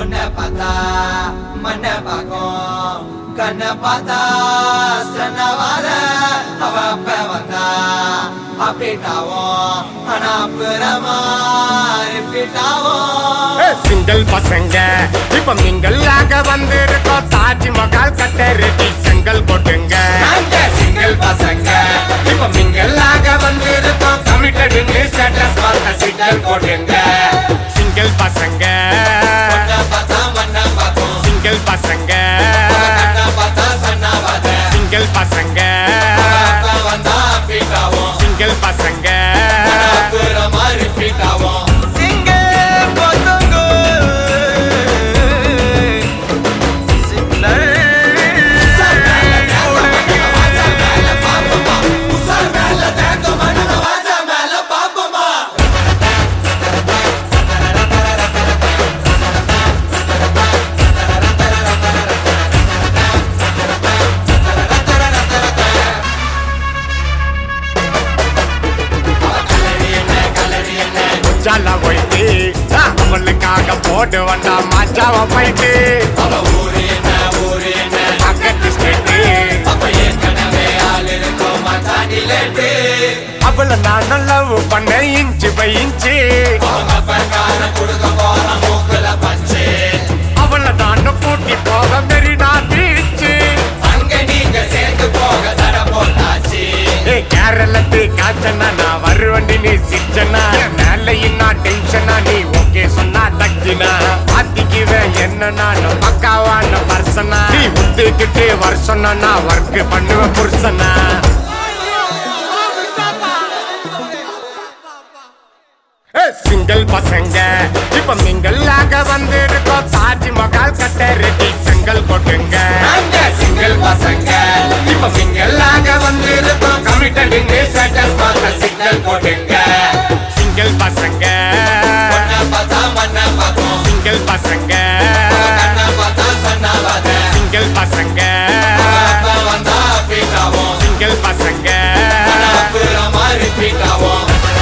உன்னை பார்த்தா மண்ண பார்க்கும் கண்ண பார்த்தா ஸ்டன்னவாத அவ அப்ப வந்தா அப்பிட்டாவும் ஆனா அப்புறமா ரிப்பீட்டாவும் சிங்கிள் பசங்க இப்ப மிங்கல் ஆக வந்திருக்கோம் தாஜ்மஹால் கட்ட ரெடி செங்கல் போட்டுங்க நாங்க சிங்கிள் பசங்க இப்ப மிங்கல் ஆக வந்திருக்கோம் கமிட்டட் ஸ்டேட்டஸ் பார்த்த சிங்கல் போட்டுங்க சிங்கிள் பசங்க உன்னை பார்த்தா மண்ண பார்க்கும் சிங்கிள் பசங்க கண்ண பார்த்தா சன்னவாத சிங்கிள் பசங்க அப்ப வந்தா அப்பிட்டாவும் சிங்கிள் பசங்க அப்புறமா ரிப்பீட்டாவும் உச்சால போயிட்டு அவளுக்காக போட்டு வந்தா மாச்சாவ போயிட்டு பக்கத்து ஸ்டேட்டு அவளை நான் லவ் பண்ண இன்ச்சு பை இன்ச்சு அவளை நான் கூட்டி போக மெரினா பீச்சு ஏ கேரளத்து காய்ச்சனா நான் வருவண்டி நீ சிச்சனா மேலையும் நான் டென்ஷனா நீ ஓகே சொன்னா தக்கினா பாத்திக்குவேன் என்ன நான் பக்காவான பர்சனா நீ உத்துக்கிட்டு வருஷம்னா நான் ஒர்க் பண்ணுவேன் புருஷனா சிங்கிள் பசங்க இப்ப மிங்கல் ஆக வந்திருக்கோம் தாஜ்மஹால் கட்ட ரெடி செங்கல் கொட்டுங்க சிங்கிள் பசங்க இப்ப மிங்கல் ஆக வந்திருக்கோம் கமிட்டட் ஸ்டேட்டஸ் பார்த்த சிக்னல் போட்டுங்க சிங்கிள் பசங்க பொண்ணை பார்த்தா மண்ணை பார்க்கும் சிங்கிள் பசங்க கண்ணை பார்த்தா சன்னவாத சிங்கிள் பசங்க அப்ப வந்தா அப்பிட்டாவும் சிங்கிள் பசங்க அப்புறமா ரிப்பீட்டாவும்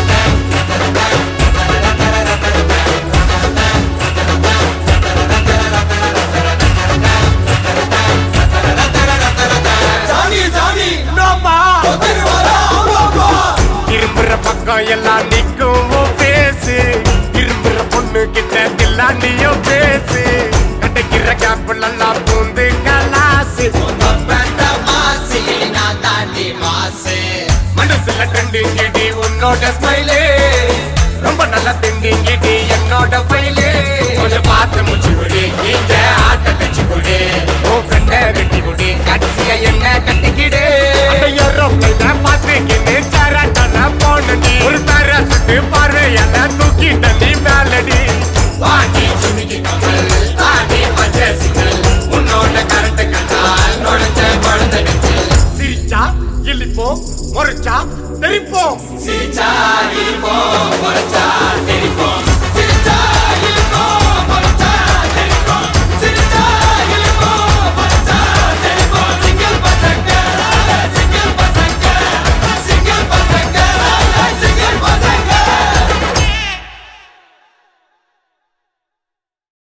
ஜானி ஜானி திருவாரா இரும்புற பக்கம் எல்லாம் நிக்கும் உன் பேசு இரும்புற பொண்ணு கிட்ட எல்லாம் நீயும் பேசு கிடைக்கிற கேப்பிள் எல்லாம் பூந்து கலாசு மனசுல ட்ரெண்டிங் கிடி உன்னோட ஸ்மைலே ரொம்ப நல்லா திண்டிங் கிடி என்னோட ஃபைலே கொஞ்சம் பார்த்து முச்சு குடி நீங்க ஆட்ட தச்சு குடி உன் ஃப்ரெண்ட வெட்டி குடி கடைசியா என்ன கட்டிக்கிடு ஏரோப்ளைன பார்த்துக்கின்னு சரட்டன போனடி ஒரு தர சுட்டு பார்வையால தூக்கிட்ட நீ மேலடி வாங்கி சுமிக்கு கமல் தாண்டி பச்சை சிக்னல் உன்னோட கரண்ட் கண்டால் நுழைஞ்ச குழந்தை நெஞ்சில் சிரிச்சா இழிப்போம் முறைச்சா தெரிப்போம் சிரிச்சா இருப்போம் குறைச்சா தெரிப்போம்